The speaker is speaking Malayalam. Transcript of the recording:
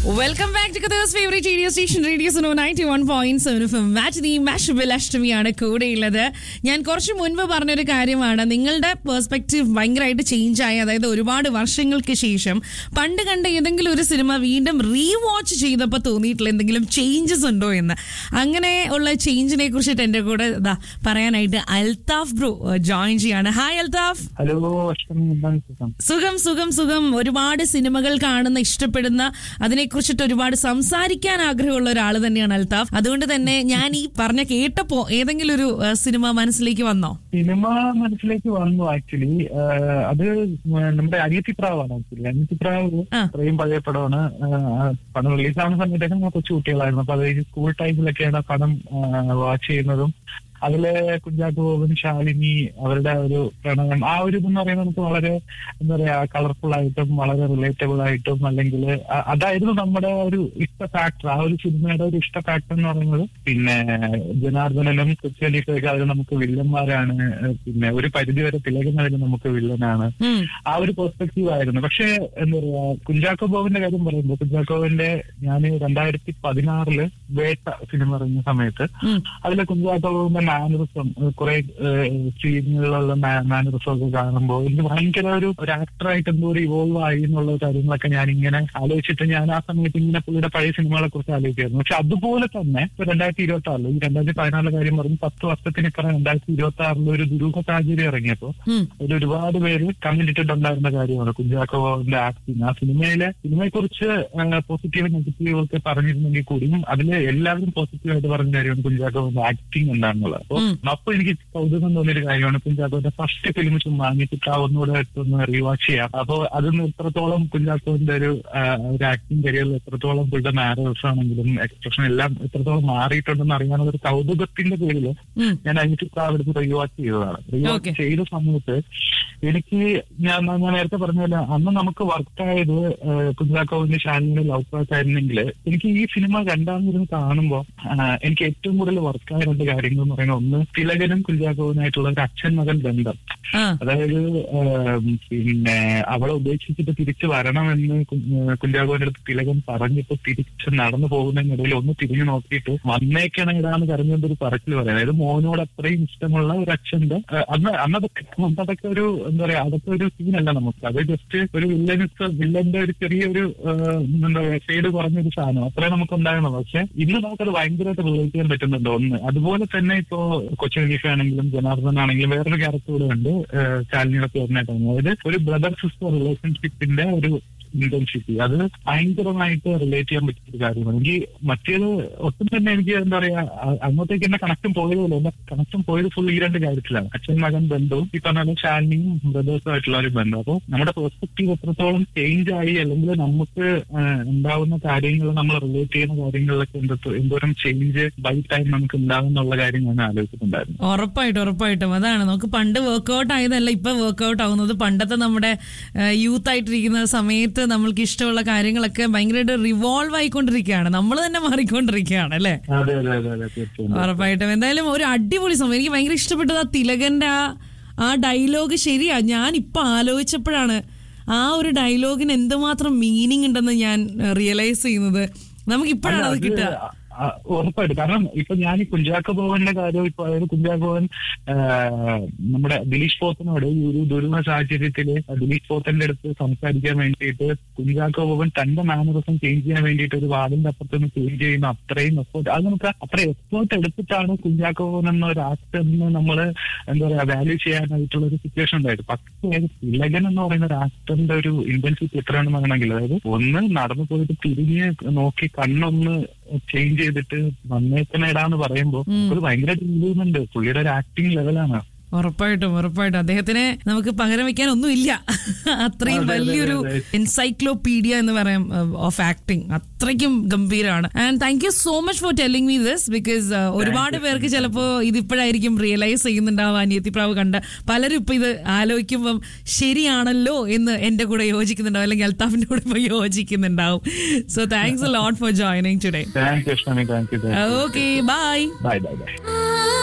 Welcome back to Qatar's favourite radio station radio Suno ninety one point seven F match the mashable അഷ്ടമിയാണ് കൂടെയുള്ളത് ഞാൻ കുറച്ച് മുൻപ് പറഞ്ഞൊരു കാര്യമാണ് നിങ്ങളുടെ പെർസ്പെക്റ്റീവ് ഭയങ്കരമായിട്ട് ചേഞ്ച് ആയി അതായത് ഒരുപാട് വർഷങ്ങൾക്ക് ശേഷം പണ്ട് കണ്ട ഏതെങ്കിലും ഒരു സിനിമ വീണ്ടും റീ വാച്ച് ചെയ്തപ്പോൾ തോന്നിയിട്ടുള്ള എന്തെങ്കിലും ചേഞ്ചസ് ഉണ്ടോ എന്ന് അങ്ങനെ ഉള്ള ചേഞ്ചിനെ കുറിച്ചിട്ട് എൻ്റെ കൂടെ ഇതാ പറയാനായിട്ട് അൽതാഫ് ബ്രോ ജോയിൻ ചെയ്യാണ് ഹായ് അൽതാഫ് ഹലോ അഷ്ടമി എന്താണ് സുഖം സുഖം സുഖം സുഖം ഒരുപാട് സിനിമകൾ കാണുന്ന ഇഷ്ടപ്പെടുന്ന അതിനെക്കുറിച്ചിട്ട് ഒരുപാട് സംസാരിക്കാൻ ആഗ്രഹമുള്ള ഒരാൾ തന്നെയാണ് അൽതാഫ് അതുകൊണ്ട് തന്നെ ഞാൻ ഈ പറഞ്ഞ കേട്ടപ്പോ ഏതെങ്കിലും ഒരു ആ, സിനിമ മനസ്സിലേക്ക് വന്നോ സിനിമ മനസ്സിലേക്ക് വന്നു ആക്ച്വലി അത് നമ്മുടെ അനിയത്തിപ്രാവാണ് ആക്ച്വലി അനിയത്തിപ്രാവ് ആ. അത്രയും പഴയ പടമാണ് ആ, പടം റിലീസ് ആവുന്ന സമയത്തൊക്കെ ഞാൻ കൊച്ചു കുട്ടികളായിരുന്നു അപ്പൊ അത് സ്കൂൾ ടൈമിലൊക്കെയാണ് ആ പടം വാച്ച് ചെയ്യുന്നതും അതില് കുഞ്ചാക്കോ ബോബൻ ശാലിനി അവരുടെ ഒരു പ്രണയം ആ ഒരു ഇതെന്ന് പറയുന്നത് നമുക്ക് വളരെ എന്താ പറയാ കളർഫുൾ ആയിട്ടും വളരെ റിലേറ്റബിൾ ആയിട്ടും അല്ലെങ്കിൽ അതായിരുന്നു നമ്മുടെ ഒരു ഇഷ്ട ഫാക്ടർ ആ ഒരു സിനിമയുടെ ഒരു ഇഷ്ട ഫാക്ടർ എന്ന് പറയുന്നത് പിന്നെ ജനാർദ്ദനനും ക്രിസ്ത്യാനിയൊക്കെ അതിൽ നമുക്ക് വില്ലന്മാരാണ് പിന്നെ ഒരു പരിധിവരെ തിലകുന്നതിൽ നമുക്ക് വില്ലനാണ് ഉം, ആ ഒരു പെർസ്പെക്റ്റീവ് ആയിരുന്നു പക്ഷേ എന്താ പറയാ കുഞ്ചാക്കോ ബോബന്റെ കാര്യം പറയുമ്പോൾ കുഞ്ചാക്കോവിന്റെ ഞാൻ രണ്ടായിരത്തി പതിനാറില് വേട്ട സിനിമ ഇറങ്ങിയ സമയത്ത് ഉം, അതിലെ കുഞ്ചാക്കോ ബോബന്റെ മാനറിസം കുറെ സീനുകളിലുള്ള മാനറിസം ഒക്കെ കാണുമ്പോൾ എനിക്ക് ഭയങ്കര ഒരു ഒരു ആക്ടറായിട്ട് എന്തോ ഒരു ഇവോൾവ് ആയി എന്നുള്ള കാര്യങ്ങളൊക്കെ ഞാൻ ഇങ്ങനെ ആലോചിച്ചിട്ട് ഞാൻ ആ സമയത്ത് ഇങ്ങനെ പുള്ളിയുടെ പഴയ സിനിമകളെ കുറിച്ച് ആലോചിക്കായിരുന്നു പക്ഷെ അതുപോലെ തന്നെ ഇപ്പൊ രണ്ടായിരത്തി ഇരുപത്തി ആറില് ഈ രണ്ടായിരത്തി പതിനാറിലെ കാര്യം പറഞ്ഞു പത്ത് വർഷത്തിന് ഇപ്പുറം രണ്ടായിരത്തി ഇരുപത്തി ആറിൽ ഒരു ദുരൂഹ സാഹചര്യം ഇറങ്ങിയപ്പോ ഉം, അതിൽ ഒരുപാട് പേര് കമന്റിട്ടുണ്ടായിരുന്ന കാര്യമാണ് കുഞ്ചാക്കോന്റെ ആക്ടിങ് ആ സിനിമയിലെ സിനിമയെ കുറിച്ച് പോസിറ്റീവ് നെഗറ്റീവ് ഒക്കെ പറഞ്ഞിരുന്നെങ്കിൽ കൂടിയും അതിൽ എല്ലാവരും പോസിറ്റീവായിട്ട് പറഞ്ഞ കാര്യമാണ് കുഞ്ചാക്കോന്റെ ആക്ടിങ് എന്താണെന്നുള്ളത് അപ്പൊ ഉം. അപ്പൊ എനിക്ക് കൗതുകം തോന്നിയൊരു കാര്യമാണ് കുഞ്ചാക്കോന്റെ ഫസ്റ്റ് ഫിലിം ചുമ്മാ വാങ്ങിച്ചിട്ട് ആ ഒന്നുകൂടെ എടുത്തൊന്ന് റീവാച്ച് ചെയ്യാം അപ്പൊ അതിന് എത്രത്തോളം കുഞ്ചാക്കോന്റെ ഒരു ആ, ഒരു ആക്ടിങ് കരിയറിൽ എത്രത്തോളം പുള്ളിയുടെ മാനേഴ്സ് ആണെങ്കിലും എക്സ്പ്രഷൻ എല്ലാം എത്രത്തോളം മാറിയിട്ടുണ്ടെന്ന് അറിയാനുള്ള ഒരു കൗതുകത്തിന്റെ പേരിൽ ഉം. ഞാൻ അതിന് എടുത്ത് റീവാച്ച് ചെയ്തതാണ് Okay. റീവാച്ച് ചെയ്ത സമയത്ത് എനിക്ക് ഞാൻ ഞാൻ നേരത്തെ പറഞ്ഞല്ലോ അന്ന് നമുക്ക് വർക്കായത് കുഞ്ചാക്കോവിന്റെ ഷാനിയുടെ ലവ് ട്രാക്ക് ആയിരുന്നെങ്കിൽ എനിക്ക് ഈ സിനിമ രണ്ടാമതിരുന്ന് കാണുമ്പോൾ എനിക്ക് ഏറ്റവും കൂടുതൽ വർക്കായ രണ്ട് കാര്യങ്ങൾ എന്ന് പറയുന്നത് ഒന്ന് തിലകനും കുഞ്ചാക്കോവിനായിട്ടുള്ള ഒരു അച്ഛൻ മകൻ ബന്ധം ആ, അതായത് ആം, പിന്നെ അവളെ ഉപേക്ഷിച്ചിട്ട് തിരിച്ചു വരണമെന്ന് കു- ഏഹ് കുഞ്ചാക്കോന്റെ അടുത്ത് തിലകൻ പറഞ്ഞിട്ട് തിരിച്ച് നടന്നു പോകുന്നതിനിടയിൽ ഒന്ന് തിരിഞ്ഞു നോക്കിയിട്ട് വന്നേക്കണ ഇടാന്ന് കരഞ്ഞുകൊണ്ട് ഒരു പറച്ചിൽ പറയാം അതായത് മോനോട് അത്രയും ഇഷ്ടമുള്ള ഒരു അച്ഛന്റെ ഏഹ് അന്ന് അന്നതൊക്കെ അന്നതൊക്കെ ഒരു എന്താ പറയാ അതൊക്കെ ഒരു സീനല്ല നമുക്ക് അത് ജസ്റ്റ് ഒരു വില്ലനിസ് വില്ലന്റെ ഒരു ചെറിയൊരു ഏഹ്, എന്താ പറയാ ഷെയ്ഡ് കുറഞ്ഞൊരു സാധനം അത്രേ നമുക്ക് ഉണ്ടാകണം പക്ഷെ ഇന്ന് നമുക്കത് ഭയങ്കരമായിട്ട് റിലേറ്റ് ചെയ്യാൻ പറ്റുന്നുണ്ട് ഒന്ന് അതുപോലെ തന്നെ ഇപ്പോ കൊച്ചു ഖലീഫ ആണെങ്കിലും ജനാർദ്ദൻ ആണെങ്കിലും വേറൊരു ക്യാരക്ടർ കൂടെ ഉണ്ട് ഏഹ് ശാലിനിയുടെ പേരിനായിട്ടാണ് അതായത് ഒരു ബ്രദർ സിസ്റ്റർ റിലേഷൻഷിപ്പിന്റെ ഒരു ഇന്റൻസിറ്റി അത് ഭയങ്കരമായിട്ട് റിലേറ്റ് ചെയ്യാൻ പറ്റിയ ഒരു കാര്യമാണ് എനിക്ക് മറ്റേത് ഒട്ടും തന്നെ എനിക്ക് എന്താ പറയാ അ- അങ്ങോട്ടേക്ക് എന്റെ കണക്ഷൻ പോയതല്ല എന്റെ കണക്ഷൻ പോയത് ഫുൾ ഈ രണ്ട് കാര്യത്തിലാണ് അച്ഛൻ മകൻ ബന്ധവും ഈ പറഞ്ഞ പോലെ ശാലിനിയും ബ്രദേഴ്സും ആയിട്ടുള്ള ഒരു ബന്ധം അപ്പോൾ നമ്മുടെ പെർസ്പെക്റ്റീവ് എത്രത്തോളം ചേഞ്ച് ആയി അല്ലെങ്കിൽ നമുക്ക് ആ, ഉണ്ടാവുന്ന കാര്യങ്ങൾ നമ്മൾ റിലേറ്റ് ചെയ്യുന്ന കാര്യങ്ങളിലൊക്കെ എന്തോ എന്തോരം ചേഞ്ച് ബൈ ടൈം നമുക്ക് ഉണ്ടാകും എന്നുള്ള കാര്യം ഞാൻ ആലോചിച്ചിട്ടുണ്ടായിരുന്നു ഉറപ്പായിട്ടും ഉറപ്പായിട്ടും അതാണ് നമുക്ക് പണ്ട് വർക്ക്ഔട്ട് ആയതല്ല ഇപ്പൊ വർക്ക്ഔട്ട് ആവുന്നത് പണ്ടത്തെ നമ്മുടെ യൂത്ത് ആയിട്ടിരിക്കുന്ന സമയത്ത് നമ്മൾക്ക് ഇഷ്ടമുള്ള കാര്യങ്ങളൊക്കെ ഭയങ്കരമായിട്ട് റിവോൾവ് ആയിക്കൊണ്ടിരിക്കുകയാണ് നമ്മൾ തന്നെ മാറിക്കൊണ്ടിരിക്കുകയാണ് അല്ലേ അതെ അതെ അതെ അതെ തീർച്ചയായും ഉറപ്പായിട്ടും എന്തായാലും ഒരു അടിപൊളി സമയം എനിക്ക് ഭയങ്കര ഇഷ്ടപ്പെട്ടത് ആ തിലകന്റെ ആ ആ ഡയലോഗ് ശരിയാ ഞാൻ ഇപ്പൊ ആലോചിച്ചപ്പോഴാണ് ആ ഒരു ഡയലോഗിന് എന്തുമാത്രം മീനിങ് ഉണ്ടെന്ന് ഞാൻ റിയലൈസ് ചെയ്യുന്നത് നമുക്ക് ഇപ്പോഴാണ് അത് അത് കിട്ടുക ആ, ഉറപ്പായിട്ടും കാരണം ഇപ്പൊ ഞാൻ ഈ കുഞ്ചാക്കോ ഭവന്റെ കാര്യം ഇപ്പൊ അതായത് കുഞ്ചാക്കോ ഭവൻ ആ, നമ്മുടെ ദിലീഷ് പോത്തനോട് ഈ ഒരു ദുരൂഹ സാഹചര്യത്തില് ദിലീഷ് പോത്തന്റെ അടുത്ത് സംസാരിക്കാൻ വേണ്ടിയിട്ട് കുഞ്ചാക്കോ ഭവൻ തന്റെ മാനറിസം ചേഞ്ച് ചെയ്യാൻ വേണ്ടിയിട്ട് ഒരു വാതിന്റെ അപ്പുറത്തുനിന്ന് ചേഞ്ച് ചെയ്യുന്ന അത്രയും എഫേർട്ട് അത് നമുക്ക് അത്ര എഫേർട്ട് എടുത്തിട്ടാണ് കുഞ്ചാക്കോ ഭവൻ എന്ന ഒരു ആക്ടറിനെ നമ്മള് എന്താ പറയാ വാല്യൂ ചെയ്യാനായിട്ടുള്ള ഒരു സിറ്റുവേഷൻ ഉണ്ടായിരുന്നു പക്ഷേ തിലകൻ എന്ന് പറയുന്ന ഒരു ആക്ടറിന്റെ ഒരു ഇന്റൻസിറ്റി എത്രയാണെന്ന് പറയണമെങ്കിൽ അതായത് ഒന്ന് നടന്നു പോയിട്ട് തിരിഞ്ഞ് നോക്കി കണ്ണൊന്ന് ചേഞ്ച് ചെയ്തിട്ട് വന്നേക്കണ ഇടാന്ന് പറയുമ്പോൾ ഒരു ഭയങ്കര ചെയ്യുന്നുണ്ട് പുള്ളിയുടെ ഒരു ആക്ടിങ് ലെവലാണ് ഉറപ്പായിട്ടും ഉറപ്പായിട്ടും അദ്ദേഹത്തിന് നമുക്ക് പകരം വെക്കാൻ ഒന്നുമില്ല അത്രയും അതെ, അതെ, വലിയൊരു അതെ. എൻസൈക്ലോപീഡിയ എന്ന് പറയാം ഓഫ് ആക്ടിങ് അത്രയ്ക്കും ഗംഭീരമാണ് and thank you so much for telling me this because ഒരുപാട് പേർക്ക് ചിലപ്പോ ഇതിപ്പോഴായിരിക്കും റിയലൈസ് ചെയ്യുന്നുണ്ടാവും അനിയത്തിപ്രാവ് കണ്ട് പലരും ഇപ്പൊ ഇത് ആലോചിക്കുമ്പം ശരിയാണല്ലോ എന്ന് എന്റെ കൂടെ യോജിക്കുന്നുണ്ടാവും അല്ലെങ്കിൽ അൽത്താഫിന്റെ കൂടെ ഇപ്പൊ യോജിക്കുന്നുണ്ടാവും so thanks a lot for joining today thank you ഇഷ്ടമേ thank you okay bye bye bye by